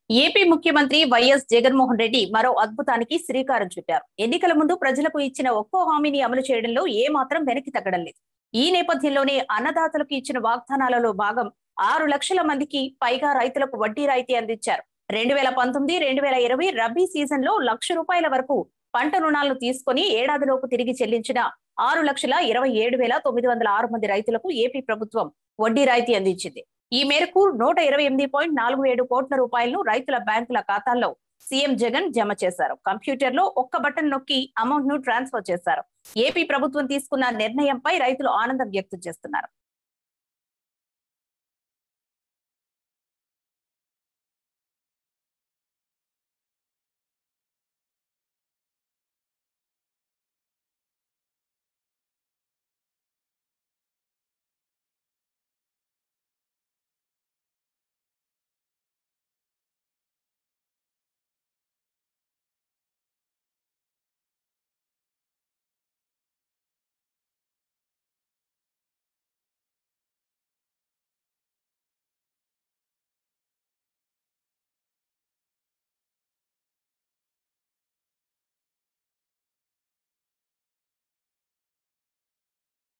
AP ముఖ్యమంత్రి YS Jaganmohan Reddy మరో అద్భుతానికి శ్రీకారం చుట్టారు ఎన్నికల ముందు ప్రజలకు ఇచ్చిన ఒక్కో హామీని అమలు చేయడంలో ఏ మాత్రం వెనక్కి తగ్గడం లేదు ఈ నేపథ్యంలోనే అన్నదాతలకు ఇచ్చిన వాగ్దానాలలో భాగం ఆరు లక్షల మందికి పైగా రైతులకు వడ్డీ రాయితీ అందించారు రెండు వేల పంతొమ్మిది రెండు వేల ఇరవై రబీ సీజన్ లో లక్ష రూపాయల వరకు పంట రుణాలను తీసుకుని ఏడాదిలోపు తిరిగి చెల్లించిన ఆరు లక్షల ఇరవై ఏడు వేల తొమ్మిది వందల ఆరు మంది రైతులకు ఏపీ ప్రభుత్వం వడ్డీ రాయితీ అందించింది ఈ మేరకు నూట ఇరవై ఎనిమిది పాయింట్ నాలుగు ఏడు కోట్ల రూపాయలను రైతుల బ్యాంకుల ఖాతాల్లో సీఎం జగన్ జమ చేశారు కంప్యూటర్ లో ఒక్క బటన్ నొక్కి అమౌంట్ ను ట్రాన్స్ఫర్ చేశారు ఏపీ ప్రభుత్వం తీసుకున్న నిర్ణయంపై రైతులు ఆనందం వ్యక్తం చేస్తున్నారు